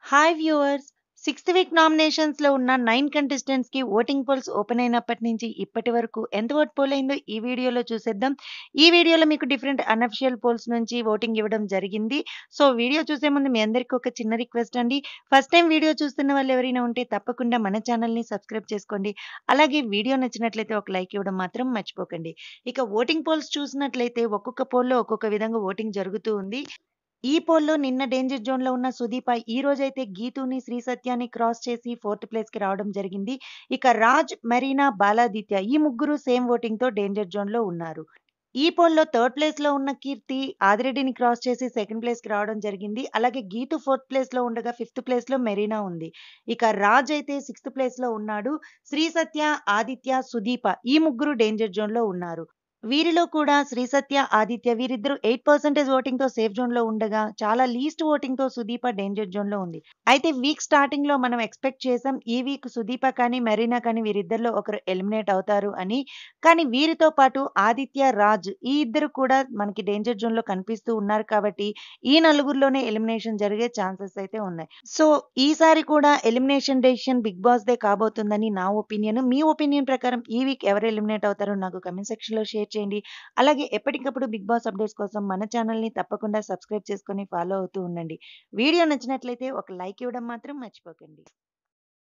hi viewers sixth week నామినేషన్స్లో ఉన్న nine కంటెస్టెంట్స్కి ఓటింగ్ పోల్స్ ఓపెన్ అయినప్పటి నుంచి ఇప్పటి వరకు ఎంత ఓట్ పోల్ అయిందో ఈ వీడియోలో చూసేద్దాం ఈ వీడియోలో మీకు డిఫరెంట్ అనఫిషియల్ పోల్స్ నుంచి ఓటింగ్ ఇవ్వడం జరిగింది సో వీడియో చూసే ముందు మీ అందరికీ ఒక చిన్న రిక్వెస్ట్ అండి ఫస్ట్ టైం వీడియో చూస్తున్న వాళ్ళు ఎవరైనా ఉంటే తప్పకుండా మన ఛానల్ని సబ్స్క్రైబ్ చేసుకోండి అలాగే వీడియో నచ్చినట్లయితే ఒక లైక్ ఇవ్వడం మాత్రం మర్చిపోకండి ఇక ఓటింగ్ పోల్స్ చూసినట్లయితే ఒక్కొక్క పోల్లో ఒక్కొక్క విధంగా ఓటింగ్ జరుగుతూ ఉంది ఈ పోల్లో నిన్న డేంజర్ జోన్ లో ఉన్న సుదీప ఈ రోజైతే గీతుని శ్రీ సత్యాన్ని క్రాస్ చేసి ఫోర్త్ ప్లేస్ కి రావడం జరిగింది ఇక రాజ్ మరీనా బాలాదిత్య ఈ ముగ్గురు సేమ్ ఓటింగ్ తో డేంజర్ జోన్ లో ఉన్నారు ఈ పోల్లో థర్డ్ ప్లేస్ లో ఉన్న కీర్తి ఆదిరెడ్డిని క్రాస్ చేసి సెకండ్ ప్లేస్ కి రావడం జరిగింది అలాగే గీతు ఫోర్త్ ప్లేస్ లో ఉండగా ఫిఫ్త్ ప్లేస్ లో మెరీనా ఉంది ఇక రాజ్ అయితే సిక్స్త్ ప్లేస్ లో ఉన్నాడు శ్రీ సత్య ఆదిత్య సుదీప ఈ ముగ్గురు డేంజర్ జోన్ లో ఉన్నారు వీరిలో కూడా శ్రీ సత్య ఆదిత్య వీరిద్దరు ఎయిట్ పర్సెంటేజ్ ఓటింగ్ తో సేఫ్ జోన్ లో ఉండగా చాలా లీస్ట్ ఓటింగ్ తో సుదీప డేంజర్ జోన్ లో ఉంది అయితే వీక్ స్టార్టింగ్ లో మనం ఎక్స్పెక్ట్ చేసాం ఈ వీక్ సుదీప కానీ మెరీనా కానీ వీరిద్దరిలో ఒకరు ఎలిమినేట్ అవుతారు అని కానీ వీరితో పాటు ఆదిత్య రాజ్ ఈ ఇద్దరు కూడా మనకి డేంజర్ జోన్ లో కనిపిస్తూ ఉన్నారు కాబట్టి ఈ నలుగురిలోనే ఎలిమినేషన్ జరిగే ఛాన్సెస్ అయితే ఉన్నాయి సో ఈసారి కూడా ఎలిమినేషన్ డెసిషన్ బిగ్ బాస్ దే కాబోతుందని నా ఒపీనియన్ మీ ఒపీనియన్ ప్రకారం ఈ వీక్ ఎవరు ఎలిమినేట్ అవుతారో నాకు కమెంట్ సెక్షన్ లో షేర్ చేయండి అలాగే ఎప్పటికప్పుడు బిగ్ బాస్ అప్డేట్స్ కోసం మన ఛానల్ని తప్పకుండా సబ్స్క్రైబ్ చేసుకొని ఫాలో అవుతూ ఉండండి వీడియో నచ్చినట్లయితే ఒక లైక్ ఇవ్వడం మాత్రం మర్చిపోకండి